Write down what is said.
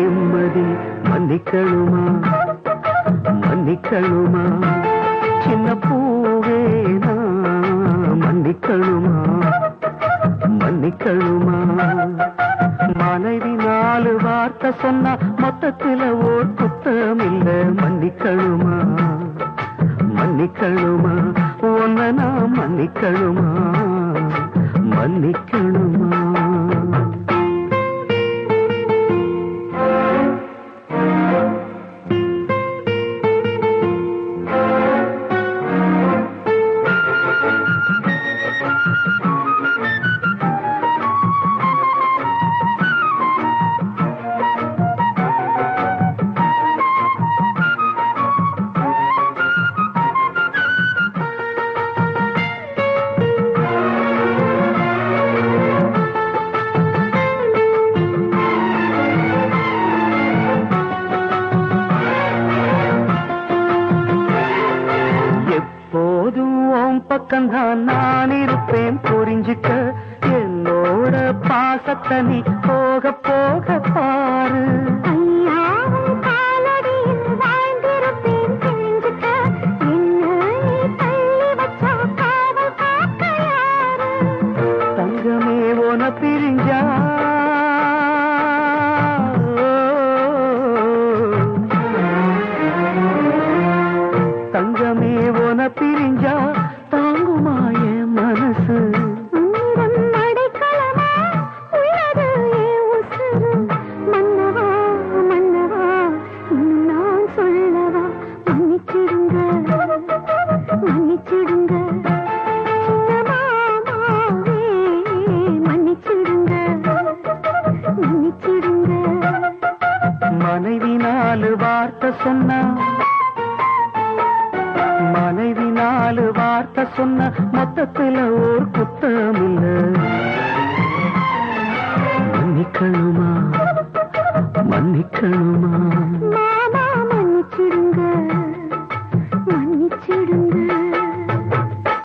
நிம்மதி மன்னிக்கணுமா மன்னிக்கணுமா சின்ன பூவேனா மன்னிக்கணுமா மன்னிக்கணுமா மனைவி நாலு வார்த்தை சொன்னா மொத்தத்துல ஓர் குத்தம் இல்ல மன்னிக்கணுமா மன்னிக்கணுமா உன்னை நான் மன்னிக்கணுமா மன்னிக்கணுமா எப்போதும் உன் பக்கம்தான் நான் இருப்பேன் புரிஞ்சுக்க என்னோட பாசத்தை நீ போக போக பாரு ஐயாவும் காலடியில் வாழ்ந்திருப்பேன் தெரிஞ்சுக்க என்ன நீ தள்ளி வச்சா காவல் காக்க யாரு தங்கமே உன பிரிஞ்சா தங்கமே உன பிரிஞ்சா தாங்குமாய மனசு உன்னிடம் அடைக்கலமா உள்ளது என் உசுரு மன்னவா மன்னவா இன்னும் நான் சொல்லவா மன்னிச்சிடுங்க மன்னிச்சிடுங்க சின்ன மாமாவே மன்னிச்சிடுங்க மன்னிச்சிடுங்க மனைவி நாலு வார்த்தை சொன்னா மனைவி நாலு வார்த்தை சொன்ன மொத்தத்துல ஓர் குத்தம் இல்ல மன்னிக்கணுமா மன்னிக்கணுமா